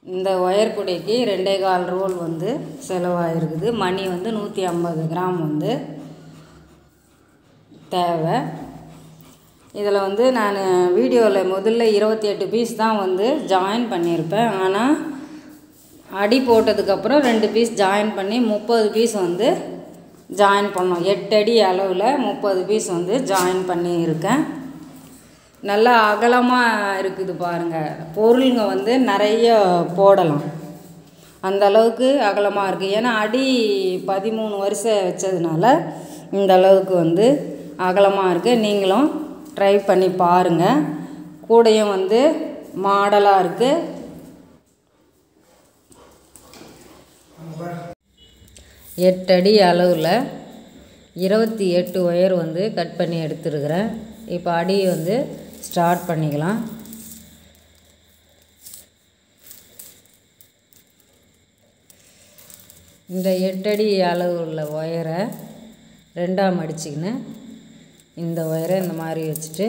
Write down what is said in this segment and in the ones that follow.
இந்த ஒயர் குடைக்கு ரெண்டே கால் ரோல் வந்து செலவாயிருக்குது மணி வந்து நூற்றி ஐம்பது கிராம் வந்து தேவை இதில் வந்து நான் வீடியோவில் முதல்ல இருபத்தி எட்டு பீஸ் தான் வந்து ஜாயின் பண்ணியிருப்பேன் ஆனால் அடி போட்டதுக்கப்புறம் ரெண்டு பீஸ் ஜாயின் பண்ணி முப்பது பீஸ் வந்து ஜாயின் பண்ணோம் எட்டு அடி அளவில் முப்பது பீஸ் வந்து ஜாயின் பண்ணியிருக்கேன் நல்லா அகலமாக இருக்குது பாருங்கள் பொருளுங்க வந்து நிறைய போடலாம் அந்த அளவுக்கு அகலமாக இருக்குது ஏன்னா அடி பதிமூணு வருஷம் வச்சதுனால இந்த அளவுக்கு வந்து அகலமாக இருக்குது நீங்களும் ட்ரை பண்ணி பாருங்கள் கூடையும் வந்து மாடலாக இருக்குது எட்டு அடி அளவில் இருபத்தி எட்டு ஒயர் வந்து கட் பண்ணி எடுத்துருக்கிறேன் இப்போ அடி வந்து ஸ்டார்ட் பண்ணிக்கலாம் இந்த எட்டடி அளவு உள்ள ஒயரை ரெண்டாக மடிச்சுக்கின்னு இந்த ஒயரை இந்த மாதிரி வச்சுட்டு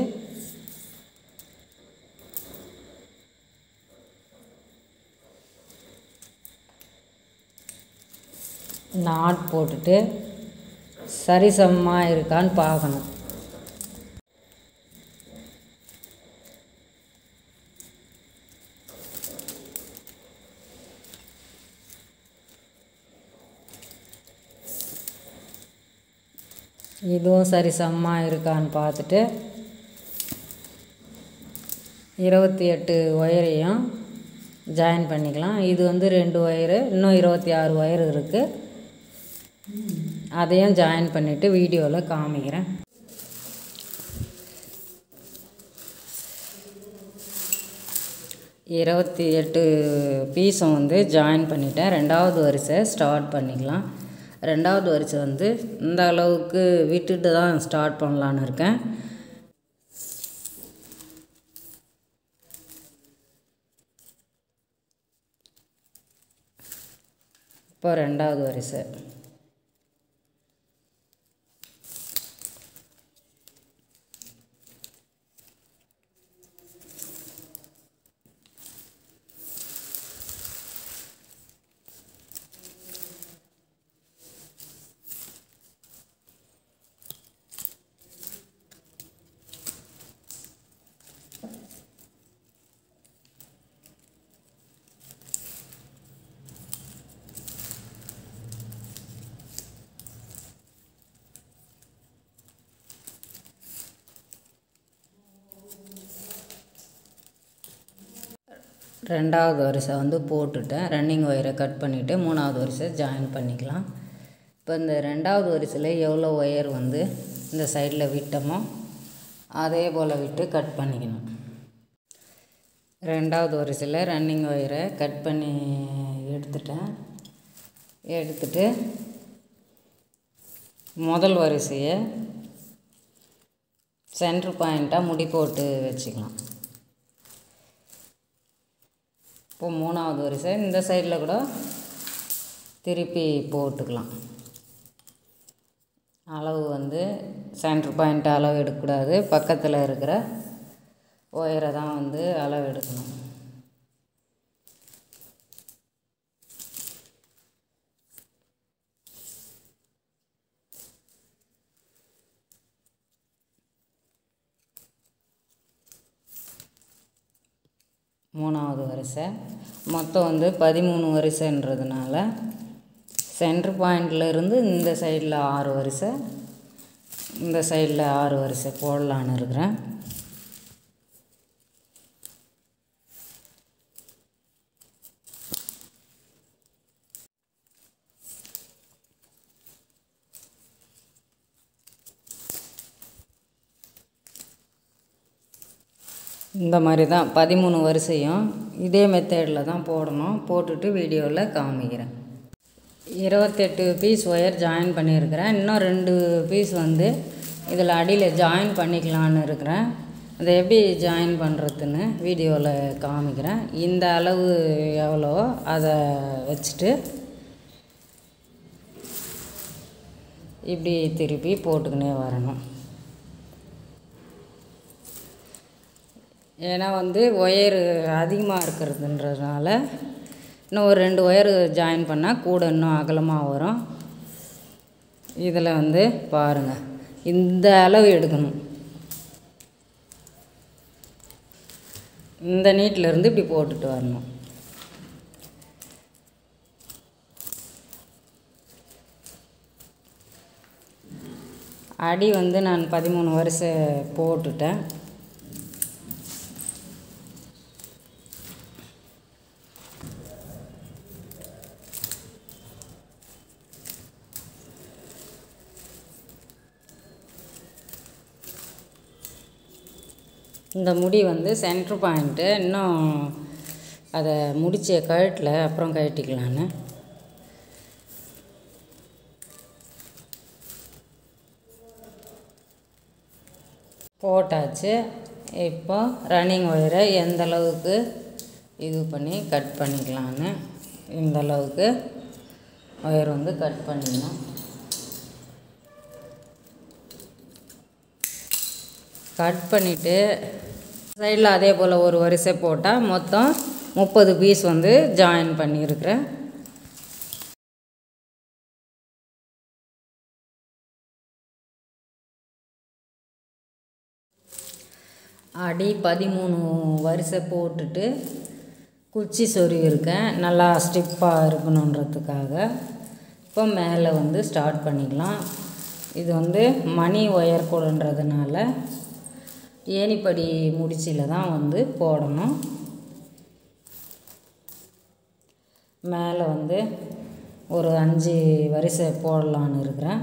நாட் போட்டுட்டு சரிசமமாக இருக்கான்னு பார்க்கணும் இதுவும் சரிசமமாக இருக்கான்னு பார்த்துட்டு இருபத்தி எட்டு ஒயரையும் ஜாயின் பண்ணிக்கலாம் இது வந்து ரெண்டு ஒயரு இன்னும் இருபத்தி ஆறு ஒயர் இருக்குது அதையும் ஜாயின் பண்ணிவிட்டு வீடியோவில் காமிக்கிறேன் இருபத்தி எட்டு பீஸும் வந்து ஜாயின் பண்ணிட்டேன் ரெண்டாவது வரிசை ஸ்டார்ட் பண்ணிக்கலாம் ரெண்டாவது வரிசை வந்து இந்த அளவுக்கு விட்டுட்டு தான் ஸ்டார்ட் பண்ணலான்னு இருக்கேன் இப்போ ரெண்டாவது வரிசை ரெண்டாவது வரிசை வந்து போட்டுட்டேன் ரன்னிங் ஒயரை கட் பண்ணிவிட்டு மூணாவது வரிசை ஜாயின் பண்ணிக்கலாம் இப்போ இந்த ரெண்டாவது வரிசையில் எவ்வளோ ஒயர் வந்து இந்த சைடில் விட்டோமோ அதே போல் விட்டு கட் பண்ணிக்கணும் ரெண்டாவது வரிசையில் ரன்னிங் ஒயரை கட் பண்ணி எடுத்துட்டேன் எடுத்துட்டு முதல் வரிசையை சென்ட்ரு பாயிண்ட்டாக முடி போட்டு வச்சுக்கலாம் இப்போ மூணாவது வரிசை இந்த சைடில் கூட திருப்பி போட்டுக்கலாம் அளவு வந்து சென்ட்ரு பாயிண்ட் அளவு எடுக்கக்கூடாது பக்கத்தில் இருக்கிற ஒயரை தான் வந்து அளவு எடுக்கணும் மூணாவது வரிசை மொத்தம் வந்து பதிமூணு வரிசைன்றதுனால சென்ட்ரு பாயிண்டில் இருந்து இந்த சைடில் ஆறு வரிசை இந்த சைடில் ஆறு வரிசை போடலான்னு இருக்கிறேன் இந்த மாதிரி தான் பதிமூணு வரிசையும் இதே மெத்தேடில் தான் போடணும் போட்டுட்டு வீடியோவில் காமிக்கிறேன் இருபத்தெட்டு பீஸ் ஒயர் ஜாயின் பண்ணியிருக்கிறேன் இன்னும் ரெண்டு பீஸ் வந்து இதில் அடியில் ஜாயின் பண்ணிக்கலான்னு இருக்கிறேன் அதை எப்படி ஜாயின் பண்ணுறதுன்னு வீடியோவில் காமிக்கிறேன் இந்த அளவு எவ்வளவோ அதை வச்சுட்டு இப்படி திருப்பி போட்டுக்கினே வரணும் ஏன்னா வந்து ஒயரு அதிகமாக இருக்கிறதுன்றதுனால இன்னும் ஒரு ரெண்டு ஒயர் ஜாயின் பண்ணால் கூட இன்னும் அகலமாக வரும் இதில் வந்து பாருங்கள் இந்த அளவு எடுக்கணும் இந்த நீட்டிலேருந்து இப்படி போட்டுட்டு வரணும் அடி வந்து நான் பதிமூணு வருஷம் போட்டுட்டேன் இந்த முடி வந்து சென்ட்ரு பாயிண்ட்டு இன்னும் அதை முடிச்ச கழட்டில் அப்புறம் கழட்டிக்கலான்னு போட்டாச்சு இப்போ ரன்னிங் ஒயரை எந்த அளவுக்கு இது பண்ணி கட் பண்ணிக்கலான்னு இந்த அளவுக்கு ஒயர் வந்து கட் பண்ணிக்கணும் கட் பண்ணிவிட்டு சைடில் அதே போல் ஒரு வரிசை போட்டால் மொத்தம் முப்பது பீஸ் வந்து ஜாயின் பண்ணியிருக்கிறேன் அடி பதிமூணு வரிசை போட்டுட்டு குச்சி சொருவிருக்கேன் நல்லா ஸ்டிப்பாக இருக்கணுன்றதுக்காக இப்போ மேலே வந்து ஸ்டார்ட் பண்ணிக்கலாம் இது வந்து மணி ஒயர் கூடன்றதுனால ஏணிப்படி முடிச்சியில் தான் வந்து போடணும் மேலே வந்து ஒரு அஞ்சு வரிசை போடலான்னு இருக்கிறேன்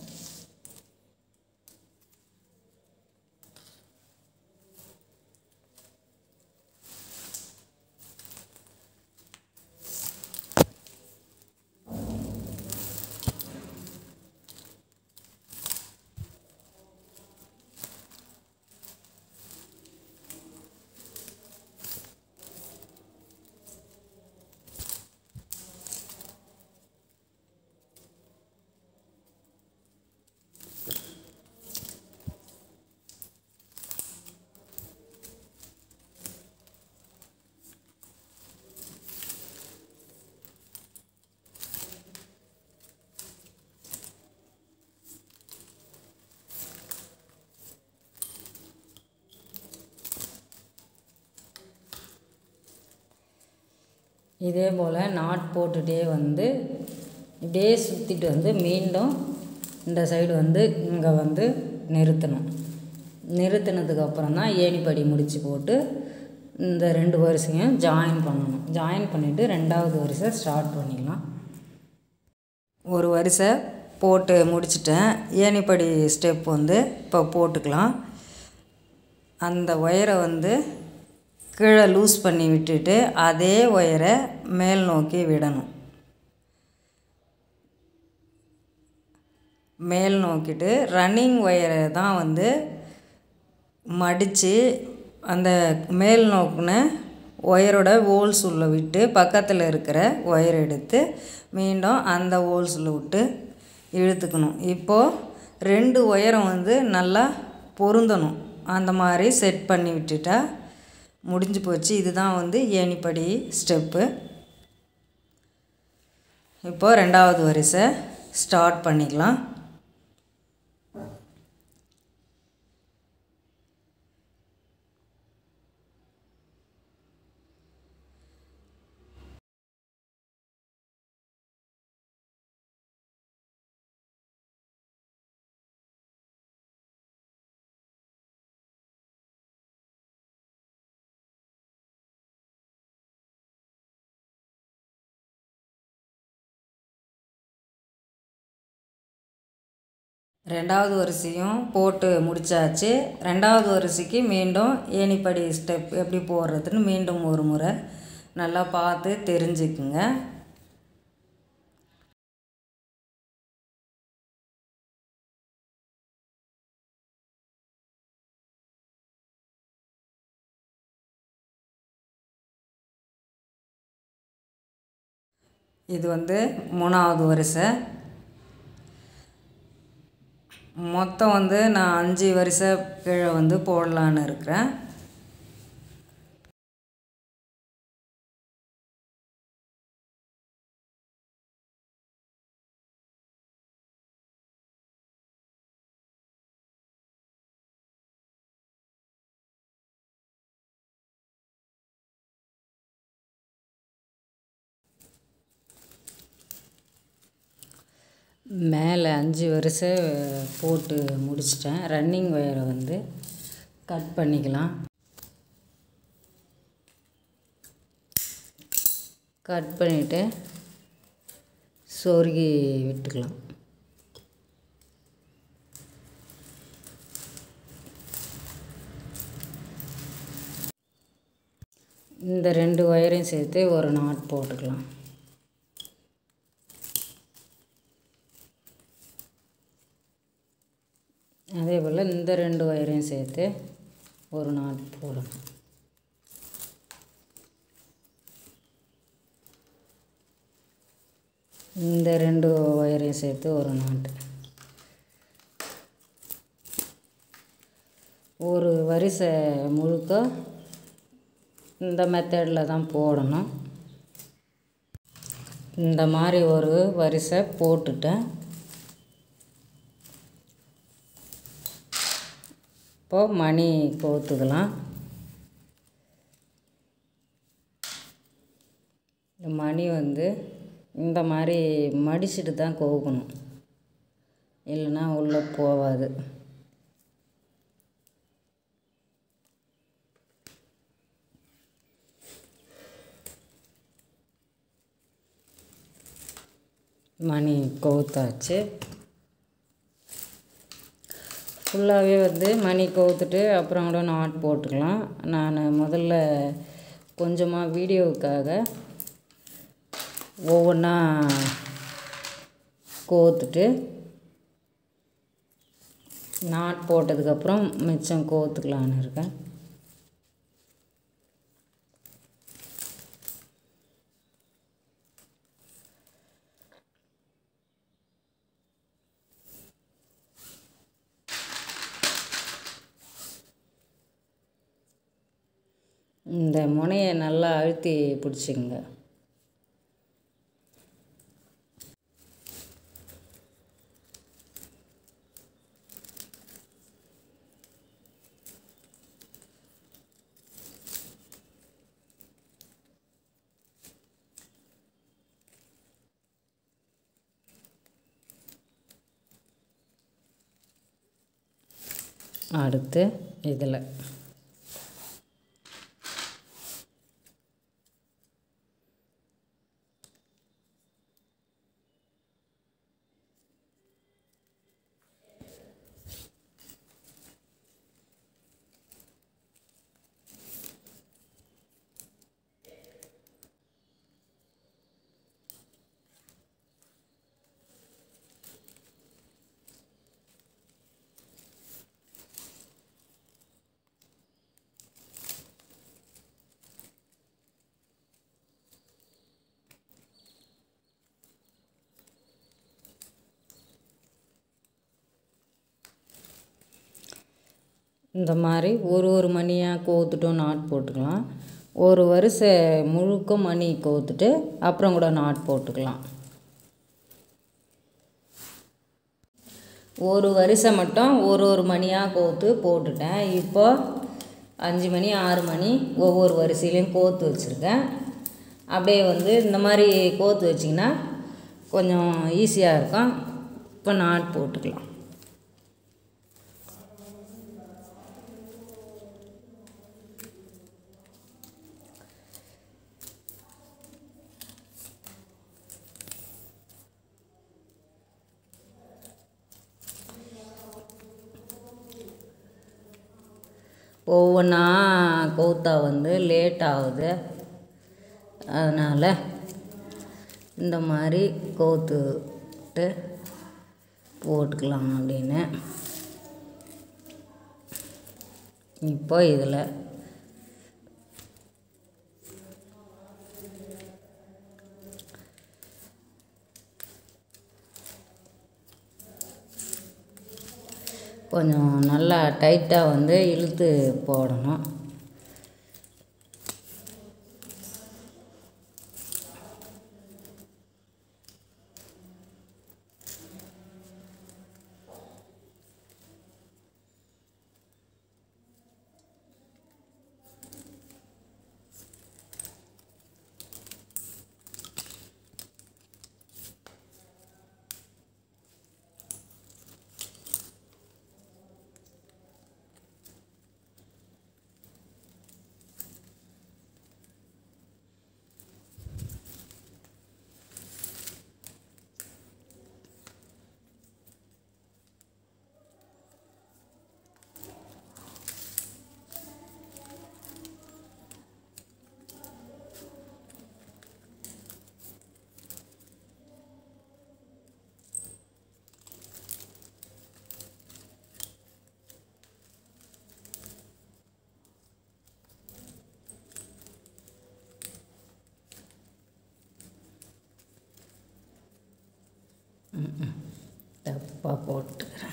இதே போல் நாட் போட்டுகிட்டே வந்து இப்படியே சுற்றிட்டு வந்து மீண்டும் இந்த சைடு வந்து இங்கே வந்து நிறுத்தணும் நிறுத்தினதுக்கு அப்புறம் தான் ஏணிப்படி முடிச்சு போட்டு இந்த ரெண்டு வரிசையும் ஜாயின் பண்ணணும் ஜாயின் பண்ணிவிட்டு ரெண்டாவது வரிசை ஸ்டார்ட் பண்ணிக்கலாம் ஒரு வரிசை போட்டு முடிச்சிட்டேன் ஏணிப்படி ஸ்டெப் வந்து இப்போ போட்டுக்கலாம் அந்த ஒயரை வந்து கீழே லூஸ் பண்ணி விட்டுட்டு அதே ஒயரை மேல் நோக்கி விடணும் மேல் நோக்கிட்டு ரன்னிங் ஒயரை தான் வந்து மடித்து அந்த மேல் நோக்கின ஒயரோட ஹோல்ஸ் உள்ள விட்டு பக்கத்தில் இருக்கிற ஒயர் எடுத்து மீண்டும் அந்த ஹோல்ஸில் விட்டு இழுத்துக்கணும் இப்போது ரெண்டு ஒயரம் வந்து நல்லா பொருந்தணும் அந்த மாதிரி செட் பண்ணி விட்டுட்டா முடிஞ்சு போச்சு இதுதான் வந்து ஏணிப்படி ஸ்டெப்பு இப்போது ரெண்டாவது வரிசை ஸ்டார்ட் பண்ணிக்கலாம் ரெண்டாவது வரிசையும் போட்டு முடித்தாச்சு ரெண்டாவது வரிசைக்கு மீண்டும் ஏணிப்படி ஸ்டெப் எப்படி போடுறதுன்னு மீண்டும் ஒரு முறை நல்லா பார்த்து தெரிஞ்சுக்குங்க இது வந்து மூணாவது வரிசை மொத்தம் வந்து நான் அஞ்சு வரிசை கீழே வந்து போடலான்னு இருக்கிறேன் மேலே அஞ்சு வரிசை போட்டு முடிச்சிட்டேன் ரன்னிங் ஒயரை வந்து கட் பண்ணிக்கலாம் கட் பண்ணிவிட்டு சொருகி விட்டுக்கலாம் இந்த ரெண்டு ஒயரையும் சேர்த்து ஒரு நாட் போட்டுக்கலாம் அதே போல் இந்த ரெண்டு ஒயரையும் சேர்த்து ஒரு நாட் போடணும் இந்த ரெண்டு ஒயரையும் சேர்த்து ஒரு நாட்டு ஒரு வரிசை முழுக்க இந்த மெத்தடில் தான் போடணும் இந்த மாதிரி ஒரு வரிசை போட்டுட்டேன் இப்போது மணி கோத்துக்கலாம் இந்த மணி வந்து இந்த மாதிரி மடிச்சுட்டு தான் கோக்கணும் இல்லைன்னா உள்ளே போகாது மணி கோத்தாச்சு ஃபுல்லாகவே வந்து மணி கோத்துட்டு அப்புறம் கூட நாட் போட்டுக்கலாம் நான் முதல்ல கொஞ்சமாக வீடியோவுக்காக ஒவ்வொன்றா கோத்துட்டு நாட் போட்டதுக்கப்புறம் மிச்சம் கோத்துக்கலான்னு இருக்கேன் இந்த முனையை நல்லா அழுத்தி பிடிச்சிங்க அடுத்து இதில் இந்த மாதிரி ஒரு ஒரு மணியாக கோத்துட்டும் நாட் போட்டுக்கலாம் ஒரு வரிசை முழுக்க மணி கோத்துட்டு அப்புறம் கூட நாட் போட்டுக்கலாம் ஒரு வரிசை மட்டும் ஒரு ஒரு மணியாக கோத்து போட்டுட்டேன் இப்போ அஞ்சு மணி ஆறு மணி ஒவ்வொரு வரிசையிலையும் கோத்து வச்சுருக்கேன் அப்படியே வந்து இந்த மாதிரி கோத்து வச்சிங்கன்னா கொஞ்சம் ஈஸியாக இருக்கும் இப்போ நாட் போட்டுக்கலாம் ஒவ்வொன்றா கோத்தா வந்து லேட் ஆகுது அதனால் இந்த மாதிரி கோத்துட்டு போட்டுக்கலாம் அப்படின்னு இப்போ இதில் கொஞ்சம் நல்லா டைட்டாக வந்து இழுத்து போடணும் தப்பாக போட்டுக்கிறேன்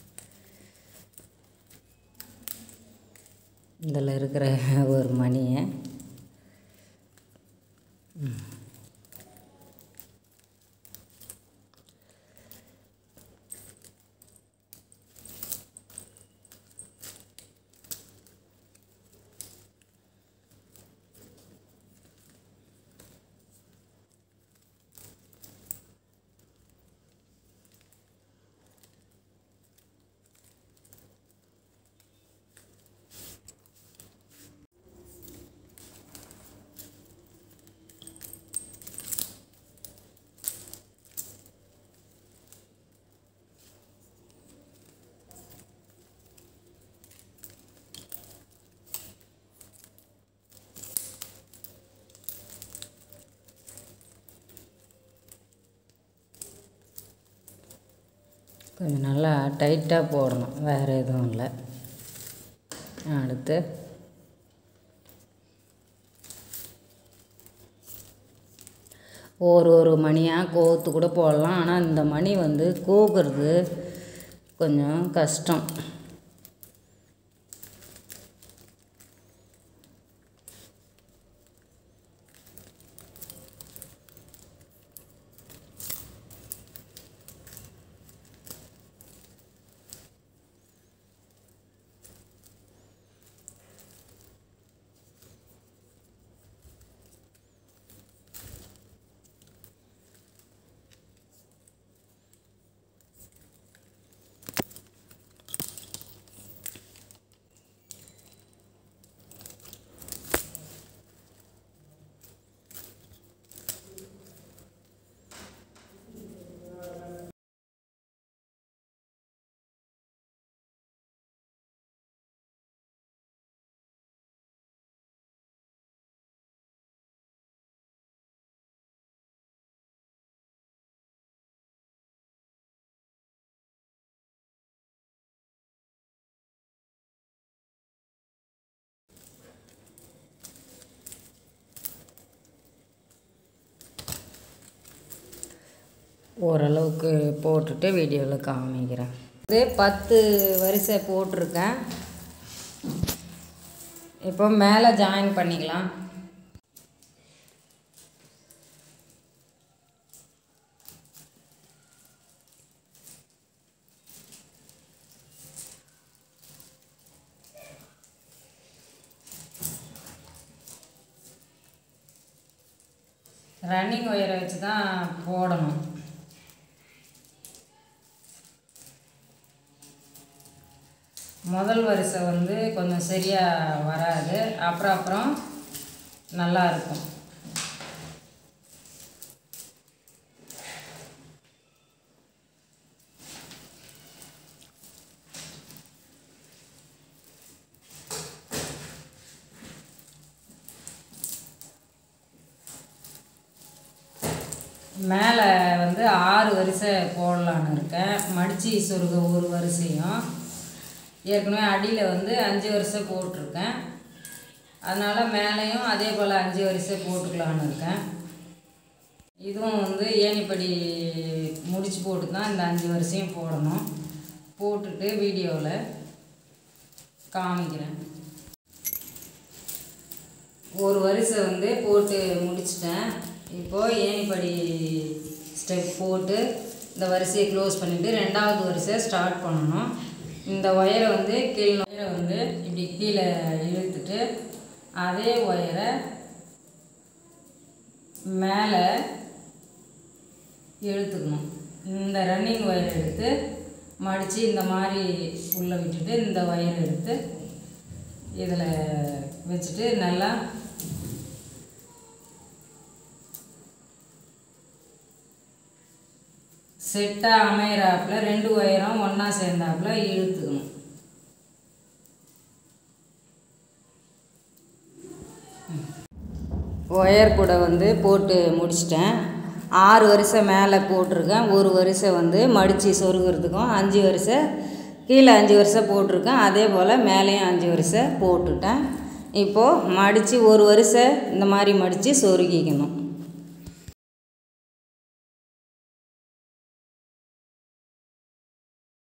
இதில் இருக்கிற ஒரு மணியை கொஞ்சம் நல்லா டைட்டாக போடணும் வேறு எதுவும் இல்லை அடுத்து ஒரு ஒரு மணியாக கோர்த்து கூட போடலாம் ஆனால் இந்த மணி வந்து கோக்குறது கொஞ்சம் கஷ்டம் ஓரளவுக்கு போட்டுட்டு வீடியோவில் காமிக்கிறேன் இது பத்து வரிசை போட்டிருக்கேன் இப்போ மேலே ஜாயின் பண்ணிக்கலாம் ரன்னிங் ஒயரை வச்சு தான் போடணும் முதல் வரிசை வந்து கொஞ்சம் சரியாக வராது அப்புறம் அப்புறம் நல்லா இருக்கும் மேலே வந்து ஆறு வரிசை போடலான்னு இருக்கேன் மடிச்சு சொருக ஒரு வரிசையும் ஏற்கனவே அடியில் வந்து அஞ்சு வரிசை போட்டிருக்கேன் அதனால் மேலேயும் அதே போல் அஞ்சு வரிசை போட்டுக்கலான்னு இருக்கேன் இதுவும் வந்து ஏணிப்படி முடிச்சு போட்டு தான் இந்த அஞ்சு வரிசையும் போடணும் போட்டுட்டு வீடியோவில் காமிக்கிறேன் ஒரு வரிசை வந்து போட்டு முடிச்சிட்டேன் இப்போது ஏணிப்படி ஸ்டெப் போட்டு இந்த வரிசையை க்ளோஸ் பண்ணிவிட்டு ரெண்டாவது வரிசை ஸ்டார்ட் பண்ணணும் இந்த ஒயரை வந்து கீழே ஒயரை வந்து இப்படி கீழே இழுத்துட்டு அதே ஒயரை மேலே இழுத்துக்கணும் இந்த ரன்னிங் ஒயர் எடுத்து மடித்து இந்த மாதிரி உள்ளே விட்டுட்டு இந்த ஒயர் எடுத்து இதில் வச்சுட்டு நல்லா செட்டாக அமையிறாப்புல ரெண்டு ஒயரும் ஒன்றா சேர்ந்தாப்புல இழுத்துக்கணும் ஒயர் கூட வந்து போட்டு முடிச்சிட்டேன் ஆறு வரிசை மேலே போட்டிருக்கேன் ஒரு வரிசை வந்து மடித்து சொருகிறதுக்கும் அஞ்சு வரிசை கீழே அஞ்சு வரிசை போட்டிருக்கேன் அதே போல் மேலேயும் அஞ்சு வரிசை போட்டுட்டேன் இப்போது மடித்து ஒரு வரிசை இந்த மாதிரி மடித்து சொருகிக்கணும்